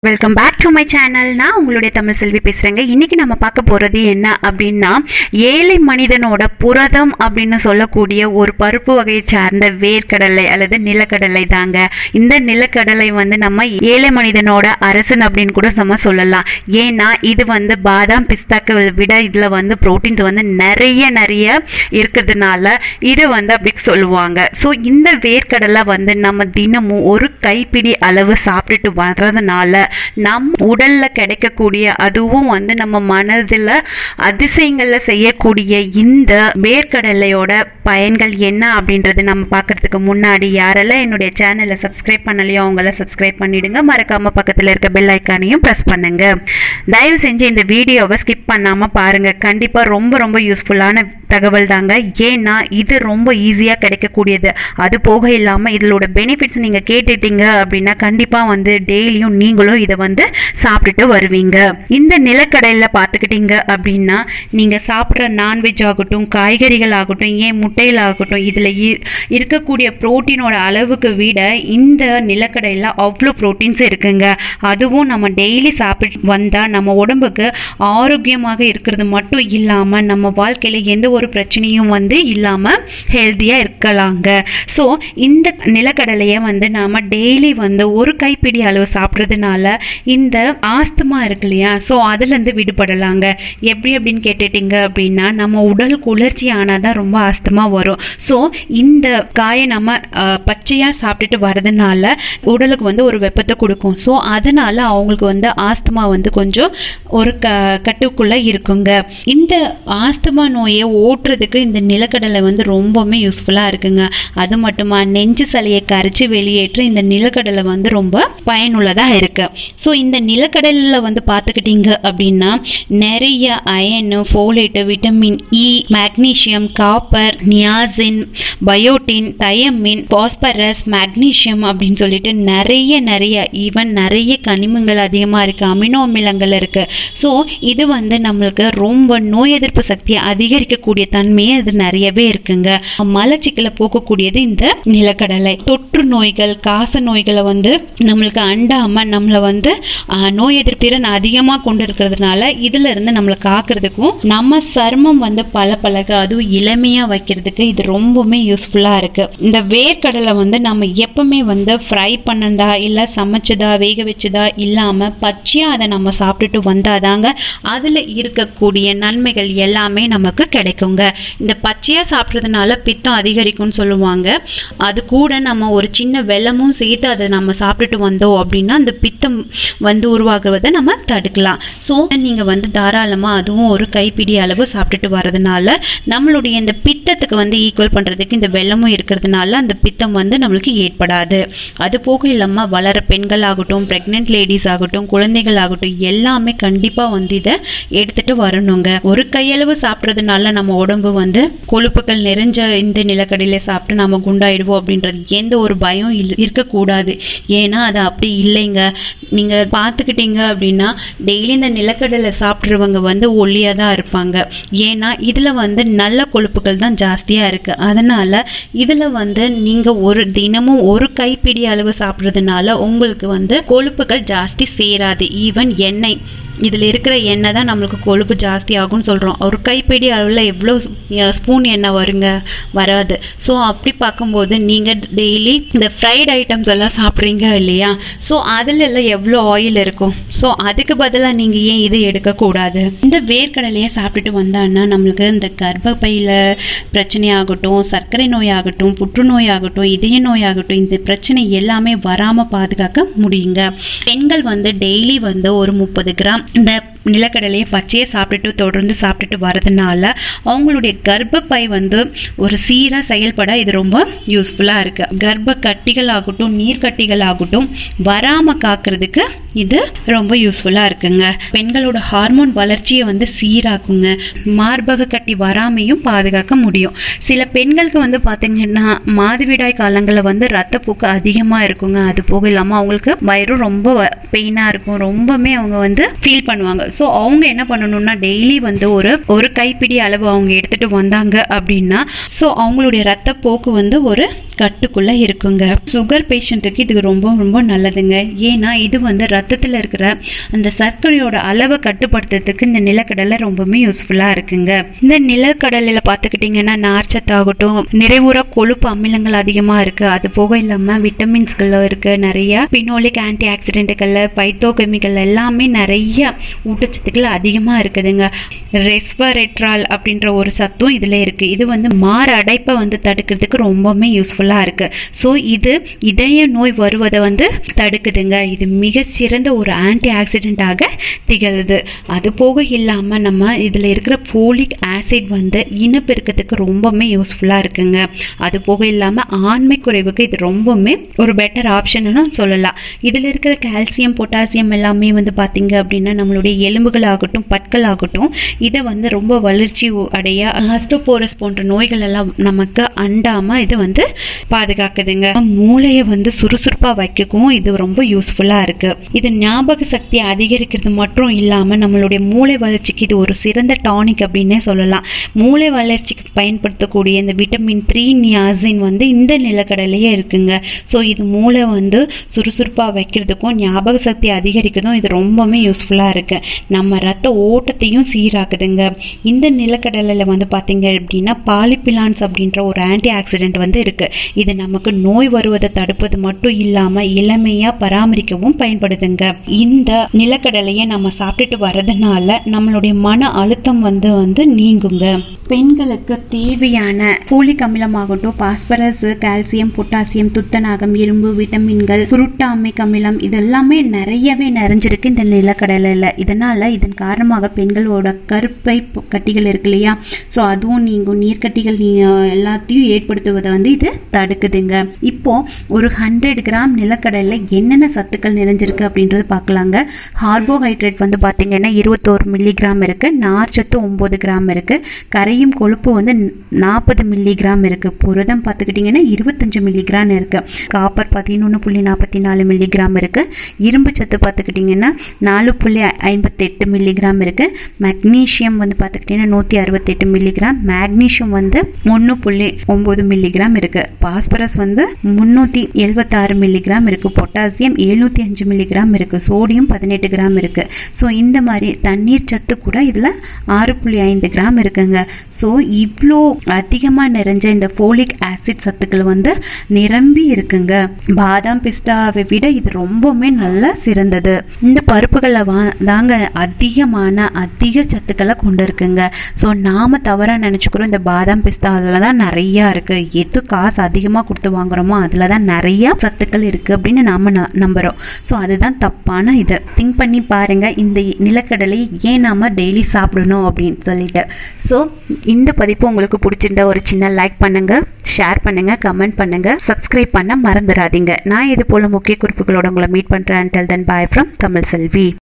welcome back to my channel நான் உங்களுடைய தமிழ் செல்வி பேசுகிறேங்க இன்னைக்கு நம்ம பார்க்க போகிறது என்ன அப்படின்னா ஏழை மனிதனோட புரதம் அப்படின்னு சொல்லக்கூடிய ஒரு பருப்பு வகையை சார்ந்த வேர்க்கடலை அல்லது நிலக்கடலை தாங்க இந்த நிலக்கடலை வந்து நம்ம ஏழை மனிதனோட அரசன் அப்படின்னு கூட நம்ம சொல்லலாம் ஏன்னா இது வந்து பாதாம் பிஸ்தாக்கு விட இதில் வந்து ப்ரோட்டீன்ஸ் வந்து நிறைய நிறைய இருக்கிறதுனால இது வந்து அப்படி சொல்லுவாங்க ஸோ இந்த வேர்க்கடலை வந்து நம்ம தினமும் ஒரு கைப்பிடி அளவு சாப்பிட்டுட்டு வர்றதுனால நம் உடல்ல கிடைக்கக்கூடிய அதுவும் வந்து நம்ம மனதில் அதிசயங்கள்ல செய்யக்கூடிய இந்த வேர்க்கடலையோட பயன்கள் என்ன அப்படின்றது நம்ம பார்க்கறதுக்கு முன்னாடி யாரெல்லாம் என்னுடைய சேனலை சப்ஸ்கிரைப் பண்ணலையோ அவங்கள சப்ஸ்கிரைப் பண்ணிடுங்க மறக்காம பக்கத்தில் இருக்க பெல் ஐக்கானையும் ப்ரெஸ் பண்ணுங்க தயவு செஞ்சு இந்த வீடியோவை ஸ்கிப் பண்ணாம பாருங்க கண்டிப்பா ரொம்ப ரொம்ப யூஸ்ஃபுல்லான தகவல் தாங்க ஏன்னா இது ரொம்ப ஈஸியாக கிடைக்கக்கூடியது அது போக இல்லாமல் இதோட பெனிஃபிட்ஸ் நீங்கள் கேட்டுட்டீங்க அப்படின்னா கண்டிப்பாக வந்து டெய்லியும் நீங்களும் இதை வந்து சாப்பிட்டுட்டு வருவீங்க இந்த நிலக்கடையில் பார்த்துக்கிட்டீங்க அப்படின்னா நீங்கள் சாப்பிட்ற நான்வெஜ் ஆகட்டும் காய்கறிகள் ஆகட்டும் ஏன் முட்டைகள் ஆகட்டும் இதில் இருக்கக்கூடிய புரோட்டீனோட அளவுக்கு விட இந்த நிலக்கடையில் அவ்வளோ ப்ரோட்டீன்ஸ் இருக்குங்க அதுவும் நம்ம டெய்லி சாப்பிட்டு வந்தால் நம்ம உடம்புக்கு ஆரோக்கியமாக இருக்கிறது மட்டும் இல்லாமல் நம்ம வாழ்க்கையில் எந்த ஒரு பிரச்சனையும் வந்து இல்லாமல் ஹெல்த்தியாக இருக்கலாங்க ஸோ இந்த நிலக்கடலையை வந்து நாம் டெய்லி வந்து ஒரு கைப்பிடி அளவு சாப்பிட்றதுனால இந்த ஆஸ்துமா இருக்கு இல்லையா ஸோ அதுலேருந்து விடுபடலாங்க எப்படி அப்படின்னு கேட்டுட்டீங்க அப்படின்னா நம்ம உடல் குளிர்ச்சி ஆனால் தான் ரொம்ப ஆஸ்துமா வரும் ஸோ இந்த காயை நம்ம பச்சையாக சாப்பிட்டுட்டு வரதுனால உடலுக்கு வந்து ஒரு வெப்பத்தை கொடுக்கும் ஸோ அதனால அவங்களுக்கு வந்து ஆஸ்துமா வந்து கொஞ்சம் ஒரு க கட்டுக்குள்ளே இருக்குங்க இந்த ஆஸ்துமா நோயை ஓட்டுறதுக்கு இந்த நிலக்கடலை வந்து ரொம்பவுமே யூஸ்ஃபுல்லாக இருக்குங்க அது மட்டுமா நெஞ்சு சளியை கரைச்சி வெளியேற்ற இந்த நிலக்கடலை வந்து ரொம்ப பயனுள்ளதாக இருக்கு ஸோ இந்த நிலக்கடலில் வந்து பார்த்துக்கிட்டீங்க அப்படின்னா நிறைய iron folate vitamin E magnesium copper niacin biotin thiamine phosphorus magnesium அப்படின்னு சொல்லிட்டு நிறைய நிறைய ஈவன் நிறைய கனிமங்கள் அதிகமாக இருக்குது அமினோ அமிலங்கள் இருக்குது ஸோ இது வந்து நம்மளுக்கு ரொம்ப நோய் எதிர்ப்பு சக்தியை அதிகரிக்கக்கூடிய தன்மையே இது நிறையவே இருக்குங்க மலச்சிக்கலை போக்கக்கூடியது இந்த நிலக்கடலை தொற்று நோய்கள் காச நோய்களை வந்து நம்மளுக்கு அண்டாமல் நம்மளை வந்து ஆஹ், நோய் எதிர்ப்பு திறன் அதிகமாக கொண்டு இருக்கிறதுனால இதுல இருந்து நம்மளை காக்கிறதுக்கும் நம்ம சருமம் வந்து பல பழக அதுவும் இளமையாக வைக்கிறதுக்கு இது ரொம்பவுமே யூஸ்ஃபுல்லாக இருக்கு இந்த வேர்க்கடலை வந்து நம்ம எப்பவுமே வந்து ஃப்ரை பண்ணதா இல்லை சமைச்சதா வேக வச்சதா இல்லாமல் பச்சையாக அதை நம்ம சாப்பிட்டுட்டு வந்தாதாங்க அதில் இருக்கக்கூடிய நன்மைகள் எல்லாமே நமக்கு கிடைக்குங்க இந்த பச்சையாக சாப்பிட்றதுனால பித்தம் அதிகரிக்கும்னு சொல்லுவாங்க அது கூட நம்ம ஒரு சின்ன வெல்லமும் சேர்த்து அதை நம்ம சாப்பிட்டுட்டு வந்தோம் அப்படின்னா அந்த பித்தம் வந்து உருவாகுவதை நம்ம தடுக்கலாம் ஸோ நீங்கள் வந்து தாராளமாக அதுவும் ஒரு கைப்பிடி அளவு சாப்பிட்டுட்டு வரதுனால நம்மளுடைய இந்த பித்தத்துக்கு வந்து ஈக்குவல் பண்ணுறதுக்கு இந்த வெல்லமும் இருக்கிறதுனால அந்த பித்தம் வந்து நம்மளுக்கு ஏற்படாது அது போக இல்லாமல் வளர பெண்கள் ஆகட்டும் ப்ரெக்னென்ட் லேடிஸ் ஆகட்டும் குழந்தைகள் ஆகட்டும் எல்லாமே கண்டிப்பாக வந்து இதை எடுத்துட்டு வரணுங்க ஒரு கையளவு சாப்பிட்றதுனால நம்ம உடம்பு வந்து கொழுப்புகள் நிறைஞ்ச இந்த நிலக்கடையில சாப்பிட்டு நம்ம குண்டாயிடுவோம் அப்படின்றது எந்த ஒரு பயம் இல்ல- இருக்கக்கூடாது ஏன்னா அது அப்படி இல்லைங்க நீங்கள் பார்த்துக்கிட்டீங்க அப்படின்னா டெய்லி இந்த நிலக்கடலை சாப்பிட்றவங்க வந்து ஒல்லியாக தான் இருப்பாங்க ஏன்னா இதில் வந்து நல்ல கொழுப்புகள் தான் ஜாஸ்தியாக இருக்குது அதனால் இதில் வந்து நீங்கள் ஒரு தினமும் ஒரு கைப்பிடி அளவு சாப்பிட்றதுனால உங்களுக்கு வந்து கொழுப்புகள் ஜாஸ்தி சேராது ஈவன் எண்ணெய் இதில் இருக்கிற எண்ணெய் தான் நம்மளுக்கு கொழுப்பு ஜாஸ்தி ஆகும்னு சொல்கிறோம் ஒரு கைப்பிடி அளவில் எவ்வளோ ஸ்பூன் எண்ணெய் வருங்க வராது ஸோ அப்படி பார்க்கும்போது நீங்கள் டெய்லி இந்த ஃப்ரைட் ஐட்டம்ஸ் எல்லாம் சாப்பிட்றீங்க இல்லையா ஸோ அதில் எல்லாம் எவ்வளோ ஆயில் இருக்கும் ஸோ அதுக்கு பதிலாக நீங்கள் ஏன் இது எடுக்கக்கூடாது இந்த வேர்க்கடலையை சாப்பிட்டுட்டு வந்தான்னா நம்மளுக்கு இந்த கர்ப்பப்பையில் பிரச்சனையாகட்டும் சர்க்கரை நோயாகட்டும் புற்றுநோய் ஆகட்டும் இதய நோயாகட்டும் இந்த பிரச்சனை எல்லாமே வராமல் பாதுகாக்க முடியுங்க பெண்கள் வந்து டெய்லி வந்து ஒரு முப்பது கிராம் இந்த நிலக்கடலையை பச்சையை சாப்பிட்டுட்டு தொடர்ந்து சாப்பிட்டுட்டு வரதுனால அவங்களுடைய கர்ப்பப்பை வந்து ஒரு சீராக செயல்பட இது ரொம்ப யூஸ்ஃபுல்லாக இருக்குது கர்ப்ப கட்டிகள் ஆகட்டும் நீர்க்கட்டிகள் ஆகட்டும் வராமல் காக்கிறதுக்கு இது ரொம்ப யூஸ்ஃபுல்லாக இருக்குங்க பெண்களோட ஹார்மோன் வளர்ச்சியை வந்து சீராக்குங்க மார்பக கட்டி வராமையும் பாதுகாக்க முடியும் சில பெண்களுக்கு வந்து பார்த்தீங்கன்னா மாதவிடாய் காலங்களில் வந்து ரத்தப்போக்கு அதிகமாக இருக்குங்க அது போக இல்லாமல் அவங்களுக்கு வயிறும் ரொம்ப பெயினாக இருக்கும் ரொம்பவுமே அவங்க வந்து ஃபீல் பண்ணுவாங்க ஸோ அவங்க என்ன பண்ணணும்னா டெய்லி வந்து ஒரு ஒரு கைப்பிடி அளவு அவங்க எடுத்துட்டு வந்தாங்க அப்படின்னா ஸோ அவங்களுடைய ரத்த போக்கு வந்து ஒரு கட்டுக்குள்ள இருக்குங்க சுகர் பேஷண்ட்டுக்கு இது ரொம்ப ரொம்ப நல்லதுங்க ஏன்னா இது வந்து ரத்தத்தில் இருக்கிற அந்த சர்க்கரையோட அளவை கட்டுப்படுத்துறதுக்கு இந்த நிலக்கடலை ரொம்பவுமே யூஸ்ஃபுல்லாக இருக்குங்க இந்த நிலக்கடலையில் பார்த்துக்கிட்டிங்கன்னா நார்ச்சத்தாகட்டும் நிறைவுற கொழுப்பு அமிலங்கள் அதிகமாக இருக்குது அது போக இல்லாமல் விட்டமின்ஸ்கள் இருக்குது நிறைய பினோலிக் ஆன்டி ஆக்சிடென்ட்டுகள் பைத்தோ கெமிக்கல் எல்லாமே நிறைய ஊட்டச்சத்துக்கள் அதிகமாக இருக்குதுங்க ரெஸ்வரெட்ரால் அப்படின்ற ஒரு சத்தும் இதில் இருக்குது இது வந்து மார அடைப்பை வந்து தடுக்கிறதுக்கு ரொம்பவுமே யூஸ்ஃபுல்லாக இருக்குது ஸோ இது இதய நோய் வருவதை வந்து தடுக்குதுங்க இது மிக சிறந்த ஒரு ஆன்டி ஆக்சிடென்ட்டாக திகழுது அது போக இல்லாமல் நம்ம இதில் இருக்கிற போலிக் ஆசிட் வந்து இனப்பெருக்கத்துக்கு ரொம்பவுமே யூஸ்ஃபுல்லாக இருக்குங்க அது போக இல்லாமல் ஆண்மை குறைவுக்கு இது ரொம்பவுமே ஒரு பெட்டர் ஆப்ஷன்னு சொல்லலாம் இதில் இருக்கிற கால்சியம் பொட்டாசியம் எல்லாமே வந்து பார்த்தீங்க அப்படின்னா நம்மளுடைய எலும்புகள் ஆகட்டும் பற்கள் ஆகட்டும் இதை வந்து ரொம்ப வளர்ச்சி அடைய ஆஸ்டோபோரஸ் போன்ற நோய்கள் எல்லாம் நமக்கு அண்டாமல் இது வந்து பாதுகாக்குதுங்க மூளையை வந்து சுறுசுறுப்பாக வைக்கவும் இது ரொம்ப யூஸ்ஃபுல்லாக இருக்குது இது ஞாபக சக்தியை அதிகரிக்கிறது மட்டும் இல்லாமல் நம்மளுடைய மூளை வளர்ச்சிக்கு இது ஒரு சிறந்த டானிக் அப்படின்னே சொல்லலாம் மூளை வளர்ச்சிக்கு பயன்படுத்தக்கூடிய இந்த விட்டமின் த்ரீ நியாசின் வந்து இந்த நிலக்கடலையே இருக்குங்க ஸோ இது மூளை வந்து சுறுசுறுப்பாக வைக்கிறதுக்கும் ஞாபக சக்தி அதிகரிக்கிறதும் இது ரொம்பவுமே யூஸ்ஃபுல்லாக இருக்குது நம்ம ரத்த ஓட்டத்தையும் சீராக்குதுங்க இந்த நிலக்கடலையில் வந்து பார்த்தீங்க அப்படின்னா பாலிபிலான்ஸ் அப்படின்ற ஒரு ஆன்டி ஆக்சிடென்ட் வந்து இருக்குது இது நமக்கு நோய் வருவதை தடுப்பது மட்டும் இல்லாமல் இளமையாக பராமரிக்கவும் பயன்படுதுங்க இந்த நிலக்கடலையை நம்ம சாப்பிட்டுட்டு வர்றதுனால நம்மளுடைய மன அழுத்தம் வந்து வந்து நீங்குங்க பெண்களுக்கு தேவையான ஃபோலிக் அமிலமாகட்டும் பாஸ்பரஸ் கால்சியம் பொட்டாசியம் துத்தநாகம் இரும்பு விட்டமின்கள் குருட்டாமிக் அமிலம் இதெல்லாமே நிறையவே நிறைஞ்சிருக்கு இந்த நிலக்கடலையில் இதனால் இதன் காரணமாக பெண்களோட கருப்பை பொ- கட்டிகள் இருக்கு இல்லையா ஸோ அதுவும் நீங்கும் நீர்க்கட்டிகள் நீ எல்லாத்தையும் ஏற்படுத்துவதை வந்து இது தடுக்குதுங்க இப்போ ஒரு ஹண்ட்ரட் கிராம் நிலக்கடலையில் என்னென்ன சத்துக்கள் நிறைஞ்சிருக்கு அப்படின்றது பார்க்கலாங்க கார்போஹைட்ரேட் வந்து பார்த்தீங்கன்னா இருபத்தோரு மில்லிகிராம் இருக்குது நார்ச்சத்து ஒம்பது கிராம் இருக்குது கரையும் கொழுப்பு வந்து நாற்பது மில்லிகிராம் இருக்குது புரதம் பார்த்துக்கிட்டிங்கன்னா இருபத்தஞ்சு மில்லிகிராம் இருக்குது காப்பர் பதினொன்று புள்ளி நாற்பத்தி நாலு மில்லிகிராம் இருக்குது இரும்பு சத்து பார்த்துக்கிட்டிங்கன்னா நாலு புள்ளி ஐம்பத்தெட்டு மில்லிகிராம் இருக்குது மெக்னீஷியம் வந்து பார்த்துக்கிட்டிங்கன்னா நூற்றி அறுபத்தெட்டு மில்லிகிராம் மேக்னீஷியம் வந்து ஒன்று புள்ளி ஒம்பது மில்லிகிராம் இருக்குது பாஸ்பரஸ் வந்து முந்நூற்றி எழுபத்தாறு மில்லிகிராம் இருக்குது பொட்டாசியம் எழுநூற்றி அஞ்சு மில்லிகிராம் இருக்குது சோடியம் பதினெட்டு கிராம் இருக்குது ஸோ இந்த மாதிரி தண்ணீர் சத்து கூட இதில் ஆறு புள்ளி ஐந்து கிராம் இருக்குங்க ஸோ இவ்வளோ அதிகமாக நிறைஞ்ச இந்த ஃபோலிக் ஆசிட் சத்துக்கள் வந்து நிரம்பி இருக்குங்க பாதாம் பிஸ்தாவை விட இது ரொம்பவுமே நல்ல சிறந்தது இந்த பருப்புகளில் வா தாங்க அதிகமான அதிக சத்துக்களை கொண்டு இருக்குங்க ஸோ நாம் தவறாக நினச்சிக்கிறோம் இந்த பாதாம் பிஸ்தா அதில் தான் நிறையா இருக்குது எது காசு அதிகமாக கொடுத்து வாங்குறோமோ அதில் தான் நிறையா சத்துக்கள் இருக்குது அப்படின்னு நாம் நம்புகிறோம் ஸோ அதுதான் தப்பான இது திங்க் பண்ணி பாருங்கள் இந்த நிலக்கடலை ஏன் நாம் டெய்லி சாப்பிடணும் அப்படின்னு சொல்லிட்டு ஸோ இந்த பதிப்பு உங்களுக்கு பிடிச்சிருந்தா ஒரு சின்ன லைக் பண்ணுங்கள் ஷேர் பண்ணுங்கள் கமெண்ட் பண்ணுங்கள் சப்ஸ்கிரைப் பண்ண மறந்துடாதீங்க நான் இது போல் முக்கிய குறிப்புகளோட உங்களை மீட் பண்ணுறேன் until then bye from Tamil Selvi